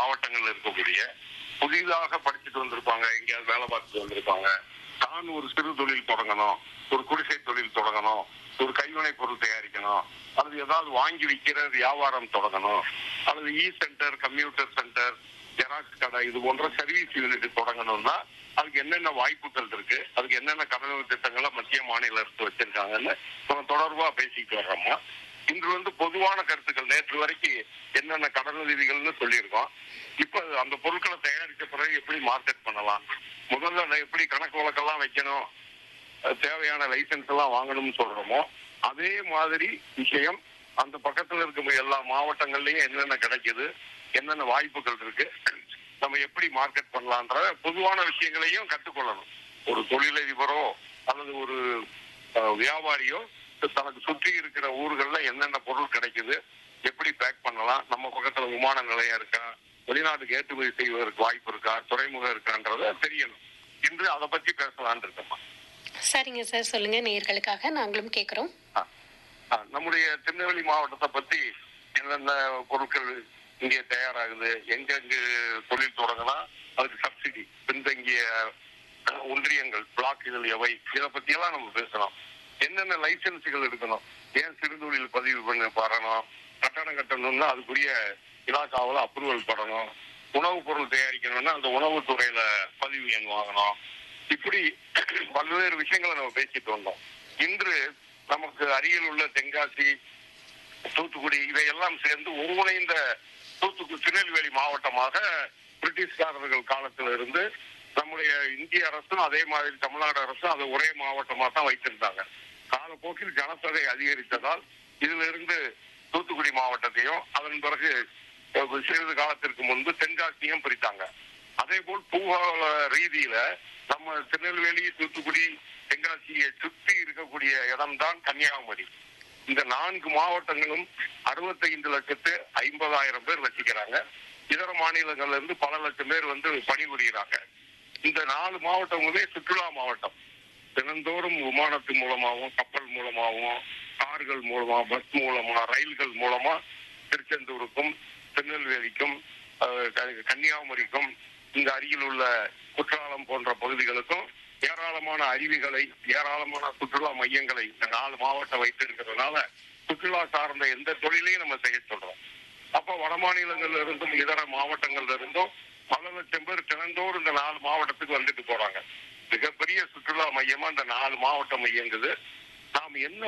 மாவட்டங்கள்ல இருக்கக்கூடிய புதிதாக படிச்சுட்டு வந்திருப்பாங்க எங்கேயாவது வேலை பார்த்துட்டு வந்திருப்பாங்க தான் ஒரு சிறு தொழில் தொடங்கணும் ஒரு குடிசை தொழில் தொடங்கணும் ஒரு கைவினை பொருள் தயாரிக்கணும் அல்லது ஏதாவது வாங்கி விற்கிற வியாபாரம் தொடங்கணும் அல்லது E centre computer centre xerox கடை இது போன்ற சர்வீஸ் யூனிட் தொடங்கணும்னா அதுக்கு என்னென்ன வாய்ப்புகள் இருக்கு அதுக்கு என்னென்ன கடனுதவி திட்டங்களை மத்திய மாநில அரசு வச்சிருக்காங்கன்னு நம்ம தொடர்பா பேசிட்டு வர்றோமா இன்று வந்து பொதுவான கருத்துக்கள் நேற்று வரைக்கும் என்னென்ன கடனுதவிகள்னு சொல்லியிருக்கோம் இப்ப அந்த பொருட்களை தயாரிச்ச பிறகு எப்படி மார்க்கெட் பண்ணலாம் முதல்ல நான் எப்படி கணக்கு வழக்கெல்லாம் வைக்கணும் அஹ் தேவையான லைசன்ஸ் எல்லாம் வாங்கணும்னு சொல்றோமோ அதே மாதிரி விஷயம் அந்த பக்கத்துல இருக்க எல்லா மாவட்டங்கள்லயும் என்னென்ன கிடைக்குது என்னென்ன வாய்ப்புகள் இருக்கு நம்ம எப்படி மார்க்கெட் பண்ணலான்ற பொதுவான விஷயங்களையும் கற்றுக்கொள்ளணும் ஒரு தொழிலதிபரோ அல்லது ஒரு அஹ், வியாபாரியோ தனக்கு சுற்றி இருக்கிற ஊர்கள்ல என்னென்ன பொருள் கிடைக்குது எப்படி பேக் பண்ணலாம் நம்ம பக்கத்துல விமான நிலையம் இருக்கா வெளிநாட்டுக்கு ஏற்றுமதி செய்வதற்கு வாய்ப்பு இருக்கா துறைமுகம் இருக்கான்றத தெரியணும் இன்று அதை பத்தி பேசலாம்னு இருக்கோமா சரிங்க சார் சொல்லுங்க நேயர்களுக்காக நாங்களும் கேட்குறோம் ஆ, ஆ, நம்முடைய திருநெல்வேலி மாவட்டத்தை பத்தி என்னென்ன பொருட்கள் இங்கே தயாராகுது எங்கெங்கு தொழில் தொடங்கலாம் அதுக்கு சப்சிடி பின்தங்கிய அஹ், ஒன்றியங்கள் பிளாக் இதில் எவை இதை பத்தி எல்லாம் நம்ம பேசணும் என்னென்ன லைசன்ஸுகள் எடுக்கணும் ஏன் சிறுதொழில் பதிவு பண்ண வரணும் கட்டணம் கட்டணும்னா அதுக்குரிய இலாக்காவில் அப்ரூவல் படணும் உணவுப் பொருள் தயாரிக்கணும்னா அந்த உணவுத் துறையில பதிவு எண் வாங்கணும் இப்படி பல்வேறு விஷயங்களை நம்ம பேசிட்டு வந்தோம் இன்று நமக்கு அருகில் உள்ள தென்காசி தூத்துக்குடி இவையெல்லாம் சேர்ந்து ஒருங்கிணைந்த தூத்துக்குடி திருநெல்வேலி மாவட்டமாக பிரிட்டிஷ்காரர்கள் காலத்துல இருந்து நம்முடைய இந்திய அரசும் அதே மாதிரி தமிழ்நாடு அரசும் அதை ஒரே மாவட்டமா தான் வைத்திருந்தாங்க காலப்போக்கில் ஜனத்தொகை அதிகரித்ததால் இதுல இருந்து தூத்துக்குடி மாவட்டத்தையும் அதன் பிறகு அஹ், சிறிது காலத்திற்கு முன்பு தென்காசியும் பிரித்தாங்க அதே போல் பூகோள ரீதியில நம்ம திருநெல்வேலி தூத்துக்குடி தென்காசியை சுற்றி இருக்கக்கூடிய இடம்தான் கன்னியாகுமரி இந்த நான்கு மாவட்டங்களும் அறுபத்தைந்து லட்சத்து ஐம்பதாயிரம் பேர் வச்சுக்கிறாங்க இதர மாநிலங்கள்ல இருந்து பல லட்சம் பேர் வந்து பணிபுரிகிறாங்க இந்த நாலு மாவட்டங்களுமே சுற்றுலா மாவட்டம் தினந்தோறும் விமானத்து மூலமாகவும் கப்பல் மூலமாகவும் கார்கள் மூலமா பஸ் மூலமா ரயில்கள் மூலமா திருச்செந்தூருக்கும் திருநெல்வேலிக்கும் அஹ், க- கன்னியாகுமரிக்கும் இந்த அருகில் உள்ள குற்றாலம் போன்ற பகுதிகளுக்கும் ஏராளமான அருவிகளை ஏராளமான சுற்றுலா மையங்களை இந்த நாலு மாவட்டம் வைத்திருக்கிறதுனால சுற்றுலா சார்ந்த எந்த தொழிலையும் நம்ம செய்ய சொல்றோம் அப்ப வட மாநிலங்கள்ல இருந்தும் இதர மாவட்டங்கள்ல இருந்தும் பல லட்சம் பேர் தினந்தோறும் இந்த நாலு மாவட்டத்துக்கு வந்துட்டு போறாங்க மிகப்பெரிய சுற்றுலா மையமா இந்த நாலு மாவட்டம் இயங்குது நாம் என்ன